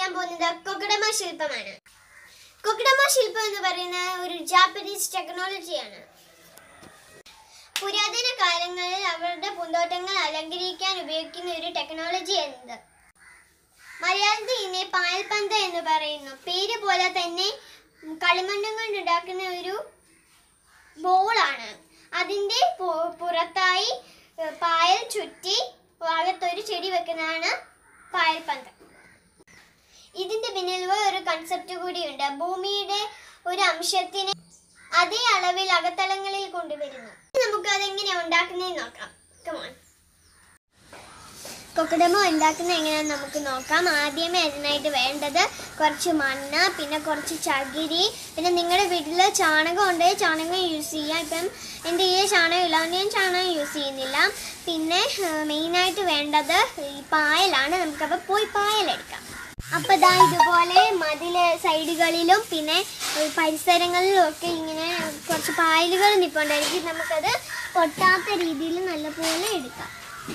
കാണിക്കാൻ പോകുന്നത് കൊക്കഡമ ശില്പമാണ് കൊക്കഡമ ശില്പം എന്ന് പറയുന്ന ഒരു ജാപ്പനീസ് ടെക്നോളജിയാണ് പുരാതന കാലങ്ങളിൽ അവരുടെ പൂന്തോട്ടങ്ങൾ അലങ്കരിക്കാൻ ഉപയോഗിക്കുന്ന ഒരു ടെക്നോളജി എന്നത് മലയാളത്തിൽ ഇതിനെ പായൽപന്ത് എന്ന് പറയുന്നു പേര് പോലെ തന്നെ കളിമണ്ണും കൊണ്ടുണ്ടാക്കുന്ന ഒരു ബോളാണ് അതിൻ്റെ പു- പുറത്തായി ഏഹ്, പായൽ ചുറ്റി ഭാഗത്തൊരു ചെടി വെക്കുന്നതാണ് പായൽപന്ത് ഇതിന്റെ പിന്നിൽ ഒരു കൺസെപ്റ്റ് കൂടിയുണ്ട് ഭൂമിയുടെ ഒരു അംശത്തിനെ അതേ അളവിൽ അകത്തളങ്ങളിൽ കൊണ്ടുവരുന്നു നമുക്ക് അതെങ്ങനെയാ ഉണ്ടാക്കുന്നതെന്ന് നോക്കാം കമോൺ കൊക്കഡമോ ഉണ്ടാക്കുന്നത് എങ്ങനെയാണെന്ന് നമുക്ക് നോക്കാം ആദ്യമേ അതിനായിട്ട് വേണ്ടത് കുറച്ച് മണ്ണ് പിന്നെ കുറച്ച് ചകിരി പിന്നെ നിങ്ങളുടെ വീട്ടിൽ ചാണകം ഉണ്ടെങ്കിൽ ചാണകം യൂസ് ചെയ്യാം ഇപ്പം എൻ്റെ ഈ ചാണകം ഇല്ലാണ്ട് ഞാൻ ചാണകം യൂസ് ചെയ്യുന്നില്ല പിന്നെ മെയിനായിട്ട് വേണ്ടത് ഈ പായലാണ് നമുക്കപ്പോൾ പോയി പായലെടുക്കാം അപ്പോൾ ഇതാ ഇതുപോലെ മതിൽ സൈഡുകളിലും പിന്നെ ഈ പരിസരങ്ങളിലും ഒക്കെ ഇങ്ങനെ കുറച്ച് പായലുകൾ നിൽപ്പുണ്ടായിരിക്കും നമുക്കത് പൊട്ടാത്ത രീതിയിൽ നല്ലപോലെ എടുക്കാം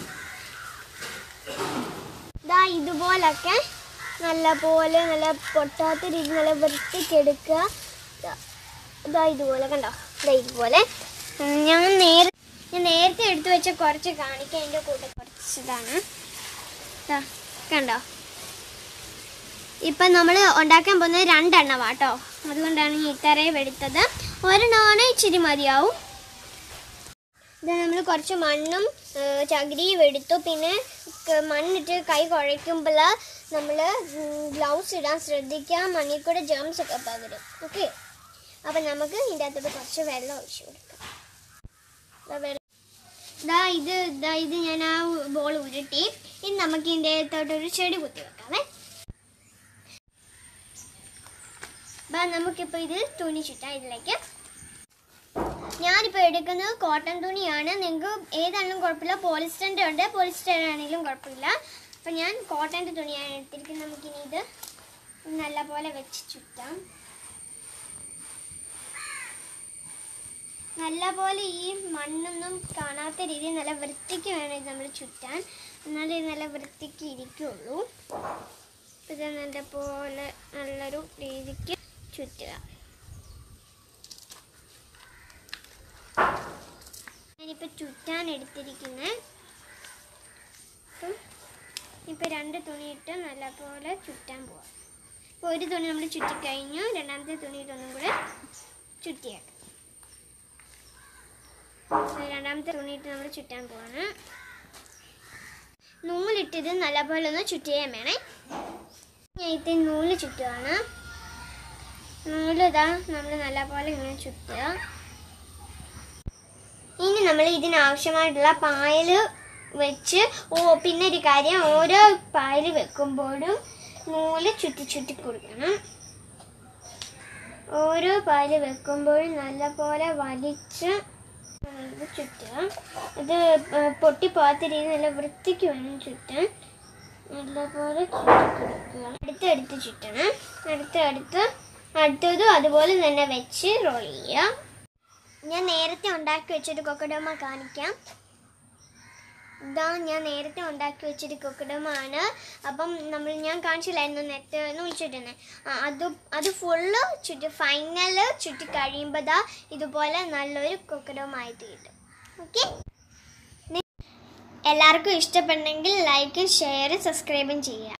ഇതാ ഇതുപോലൊക്കെ നല്ല പോലെ നല്ല പൊട്ടാത്ത രീതി നല്ല വൃത്തിക്ക് എടുക്കുക ദാ- ഇതാ ഇതുപോലെ കണ്ടോ ഇതാ ഇതുപോലെ ഉം, ഞാൻ നേര ഞാൻ നേരത്തെ എടുത്തു വെച്ച കുറച്ച് കാണിക്കാം അതിൻ്റെ കൂടെ കുറച്ച് ഇതാണ് ദാ, കണ്ടോ ഇപ്പം നമ്മൾ ഉണ്ടാക്കാൻ പോകുന്നത് രണ്ടെണ്ണമാണ് കേട്ടോ അതുകൊണ്ടാണ് ഈ ഇത്രയും എടുത്തത് ഒരെണ്ണമാണ് ഇച്ചിരി മതിയാവും ഇത് നമ്മൾ കുറച്ച് മണ്ണും ഏഹ്, ചകിരിയും എടുത്തു പിന്നെ ക- മണ്ണിട്ട് കൈ കുഴയ്ക്കുമ്പോൾ നമ്മൾ ഗ്ലൗസ് ഇടാൻ ശ്രദ്ധിക്കാം മണ്ണിൽ കൂടെ ജേംസ് ഒക്കെ പകരും ഓക്കെ അപ്പം നമുക്ക് ഇതിൻ്റെ അകത്തോട്ട് കുറച്ച് വെള്ളം ഒഴിച്ചു കൊടുക്കാം ദാ വെള്ളം- ദാ ഇത് ദാ ഇത് ഞാൻ ആ ബോൾ ഉരുട്ടി ഇനി നമുക്ക് ഇതിൻ്റെ അകത്തോട്ട് ഒരു ചെടി കുത്തി വെക്കാമേ ബാ നമുക്കിപ്പോൾ ഇത് തുണി ചുറ്റാം ഇതിലേക്ക് ഞാനിപ്പോൾ എടുക്കുന്നത് കോട്ടൺ തുണിയാണ് നിങ്ങൾക്ക് ഏതാണെങ്കിലും കുഴപ്പമില്ല പോളിസ്റ്ററിൻ്റെ ഉണ്ട് പോളിസ്റ്റർ ആണെങ്കിലും കുഴപ്പമില്ല അപ്പം ഞാൻ കോട്ടൻ്റെ തുണിയാണ് എടുത്തിരിക്കുന്നത് നമുക്കിനി ഇത് നല്ലപോലെ വെച്ച് ചുറ്റാം നല്ലപോലെ ഈ മണ്ണൊന്നും കാണാത്ത രീതിയിൽ നല്ല വൃത്തിക്ക് വേണം ഇത് നമ്മൾ ചുറ്റാൻ എന്നാലേ ഇത് നല്ല വൃത്തിക്ക് ഇരിക്കുള്ളൂ ഇത് നല്ലപോലെ നല്ലൊരു രീതിക്ക് ചുറ്റുക ഞാനിപ്പോൾ ചുറ്റാൻ എടുത്തിരിക്കുന്നത് ഇപ്പം രണ്ട് തുണിയിട്ട് നല്ലപോലെ ചുറ്റാൻ പോവാം ഇപ്പോൾ ഒരു തുണി നമ്മൾ ചുറ്റിക്കഴിഞ്ഞു രണ്ടാമത്തെ തുണി ഇതൊന്നും കൂടെ ചുറ്റിയാക്കാം So, രണ്ടാമത്തെ തുണിയിട്ട് നമ്മൾ ചുറ്റാൻ പോവാണ് നൂലിട്ടിത് നല്ലപോലെ ഒന്ന് ചുറ്റിയാൻ വേണേ ഞാൻ ഇത് നൂല് ചുറ്റുകയാണ് നൂലിതാ നമ്മൾ നല്ലപോലെ ഇങ്ങനെ ചുറ്റുക ഇനി നമ്മൾ ഇതിനാവശ്യമായിട്ടുള്ള പായൽ വെച്ച് ഓ പിന്നെ ഒരു കാര്യം ഓരോ പായൽ വെക്കുമ്പോഴും നൂല് ചുറ്റി ചുറ്റി കൊടുക്കണം ഓരോ പായൽ വെക്കുമ്പോഴും നല്ലപോലെ വലിച്ച് ഇത് ചുറ്റുക ഇത് പൊട്ടിപ്പോകാത്ത രീതി നല്ല വൃത്തിക്ക് വേണം ചുറ്റാൻ നല്ലപോലെ ചുറ്റി കൊടുക്കുക അടുത്തടുത്ത് ചുറ്റണം അടുത്തടുത്ത് അടുത്തതും അതുപോലെ തന്നെ വെച്ച് റോൾ ചെയ്യുക ഞാൻ നേരത്തെ ഉണ്ടാക്കി വെച്ചൊരു കൊക്കഡോമ കാണിക്കാം ഇതാ ഞാൻ നേരത്തെ ഉണ്ടാക്കി വെച്ചൊരു കൊക്കഡോമ ആണ് അപ്പം നമ്മൾ ഞാൻ കാണിച്ചില്ലായിരുന്നു നേരത്തെ നൂൽച്ചിട്ടുന്നത് ആ അത് അത് ഫുള്ള് ചുറ്റി ഫൈനൽ ചുറ്റി കഴിയുമ്പോൾ ദാ ഇതുപോലെ നല്ലൊരു കൊക്കഡോമ ആയിട്ട് കിട്ടും ഓക്കെ എല്ലാവർക്കും ഇഷ്ടപ്പെട്ടെങ്കിൽ ലൈക്കും ഷെയറും സബ്സ്ക്രൈബും ചെയ്യുക